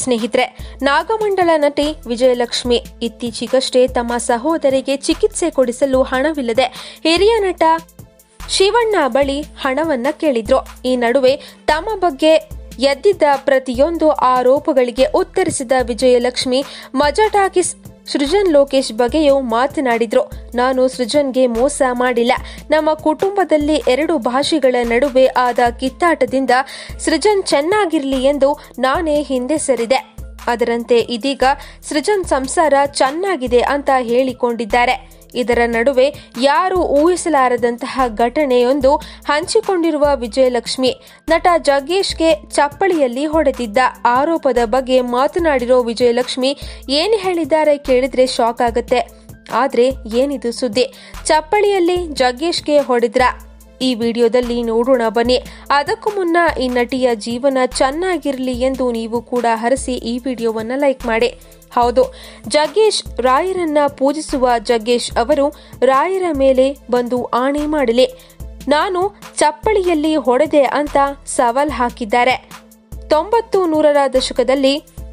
ಸ್ನೇಹಿತರೆ ನಾಗಮಂಡಲ ನಟಿ ವಿಜಯಲಕ್ಷ್ಮಿ ಇತ್ತೀಚೆಗಷ್ಟೇ ತಮ್ಮ ಸಹೋದರಿಗೆ ಚಿಕಿತ್ಸೆ ಕೊಡಿಸಲು ಹಣವಿಲ್ಲದೆ ಹಿರಿಯ ನಟ ಶಿವಣ್ಣ ಬಳಿ ಹಣವನ್ನ ಕೇಳಿದ್ರು ಈ ನಡುವೆ ತಮ್ಮ ಬಗ್ಗೆ ಎದ್ದಿದ್ದ ಪ್ರತಿಯೊಂದು ಆರೋಪಗಳಿಗೆ ಉತ್ತರಿಸಿದ ವಿಜಯಲಕ್ಷ್ಮಿ ಮಜಾ ಟಾಕೀಸ್ ಸೃಜನ್ ಲೋಕೇಶ್ ಬಗ್ಗೆಯೂ ಮಾತನಾಡಿದ್ರು ನಾನು ಸೃಜನ್ಗೆ ಮೋಸ ಮಾಡಿಲ್ಲ ನಮ್ಮ ಕುಟುಂಬದಲ್ಲಿ ಎರಡು ಭಾಷೆಗಳ ನಡುವೆ ಆದ ಕಿತ್ತಾಟದಿಂದ ಸೃಜನ್ ಚೆನ್ನಾಗಿರ್ಲಿ ಎಂದು ನಾನೇ ಹಿಂದೆ ಸರಿದೆ ಅದರಂತೆ ಇದೀಗ ಸೃಜನ್ ಸಂಸಾರ ಚೆನ್ನಾಗಿದೆ ಅಂತ ಹೇಳಿಕೊಂಡಿದ್ದಾರೆ ಇದರ ನಡುವೆ ಯಾರು ಊಹಿಸಲಾರದಂತಹ ಘಟನೆಯೊಂದು ಹಂಚಿಕೊಂಡಿರುವ ವಿಜಯಲಕ್ಷ್ಮಿ ನಟ ಜಗ್ಗೇಶ್ಗೆ ಚಪ್ಪಳಿಯಲ್ಲಿ ಹೊಡೆದಿದ್ದ ಆರೋಪದ ಬಗ್ಗೆ ಮಾತನಾಡಿರೋ ವಿಜಯಲಕ್ಷ್ಮಿ ಏನು ಹೇಳಿದ್ದಾರೆ ಕೇಳಿದ್ರೆ ಶಾಕ್ ಆಗುತ್ತೆ ಆದ್ರೆ ಏನಿದು ಸುದ್ದಿ ಚಪ್ಪಳಿಯಲ್ಲಿ ಜಗ್ಗೇಶ್ಗೆ ಹೊಡೆದ್ರ ಈ ವಿಡಿಯೋದಲ್ಲಿ ನೋಡೋಣ ಬನ್ನಿ ಅದಕ್ಕೂ ಮುನ್ನ ಈ ನಟಿಯ ಜೀವನ ಚೆನ್ನಾಗಿರಲಿ ಎಂದು ನೀವು ಕೂಡ ಹರಸಿ ಈ ವಿಡಿಯೋವನ್ನ ಲೈಕ್ ಮಾಡಿ ಹೌದು ಜಗ್ಗೇಶ್ ರಾಯರನ್ನ ಪೂಜಿಸುವ ಜಗ್ಗೇಶ್ ಅವರು ರಾಯರ ಮೇಲೆ ಬಂದು ಆಣೆ ಮಾಡಲಿ ನಾನು ಚಪ್ಪಳಿಯಲ್ಲಿ ಹೊಡೆದೆ ಅಂತ ಸವಾಲ್ ಹಾಕಿದ್ದಾರೆ ತೊಂಬತ್ತು ನೂರರ ದಶಕದಲ್ಲಿ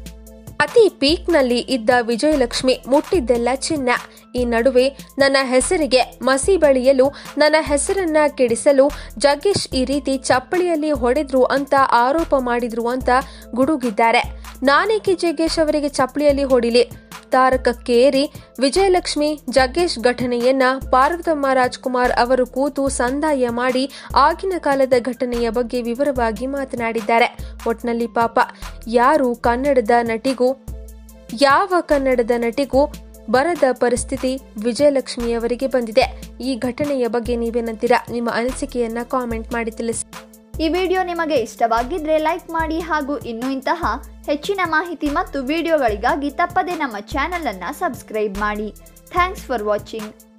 ಅತಿ ಪೀಕ್ನಲ್ಲಿ ಇದ್ದ ವಿಜಯಲಕ್ಷ್ಮಿ ಮುಟ್ಟಿದ್ದೆಲ್ಲ ಚಿನ್ನ ಈ ನಡುವೆ ನನ್ನ ಹೆಸರಿಗೆ ಮಸಿ ಬಳಿಯಲು ನನ್ನ ಹೆಸರನ್ನ ಕೆಡಿಸಲು ಜಗ್ಗೇಶ್ ಈ ರೀತಿ ಚಪ್ಪಳಿಯಲ್ಲಿ ಹೊಡೆದ್ರು ಅಂತ ಆರೋಪ ಮಾಡಿದ್ರು ಅಂತ ಗುಡುಗಿದ್ದಾರೆ ನಾನೇಕೆ ಜಗ್ಗೇಶ್ ಅವರಿಗೆ ಚಪ್ಪಳಿಯಲ್ಲಿ ಹೊಡಿಲಿ ತಾರಕಕ್ಕೇರಿ ವಿಜಯಲಕ್ಷ್ಮಿ ಜಗ್ಗೇಶ್ ಘಟನೆಯನ್ನ ಪಾರ್ವತಮ್ಮ ರಾಜ್ಕುಮಾರ್ ಅವರು ಕೂತು ಸಂದಾಯ ಮಾಡಿ ಆಗಿನ ಕಾಲದ ಘಟನೆಯ ಬಗ್ಗೆ ವಿವರವಾಗಿ ಮಾತನಾಡಿದ್ದಾರೆ ಒಟ್ನಲ್ಲಿ ಪಾಪ ಯಾರು ಕನ್ನಡದ ನಟಿಗೂ ಯಾವ ಕನ್ನಡದ ನಟಿಗೂ ಬರದ ಪರಿಸ್ಥಿತಿ ವಿಜಯಲಕ್ಷ್ಮಿಯವರಿಗೆ ಬಂದಿದೆ ಈ ಘಟನೆಯ ಬಗ್ಗೆ ನೀವೇನಂತೀರಾ ನಿಮ್ಮ ಅನಿಸಿಕೆಯನ್ನ ಕಾಮೆಂಟ್ ಮಾಡಿ ತಿಳಿಸಿ ಈ ವಿಡಿಯೋ ನಿಮಗೆ ಇಷ್ಟವಾಗಿದ್ರೆ ಲೈಕ್ ಮಾಡಿ ಹಾಗೂ ಇನ್ನೂ ಇಂತಹ ಹೆಚ್ಚಿನ ಮಾಹಿತಿ ಮತ್ತು ವಿಡಿಯೋಗಳಿಗಾಗಿ ತಪ್ಪದೆ ನಮ್ಮ ಚಾನಲ್ ಅನ್ನ ಸಬ್ಸ್ಕ್ರೈಬ್ ಮಾಡಿ ಥ್ಯಾಂಕ್ಸ್ ಫಾರ್ ವಾಚಿಂಗ್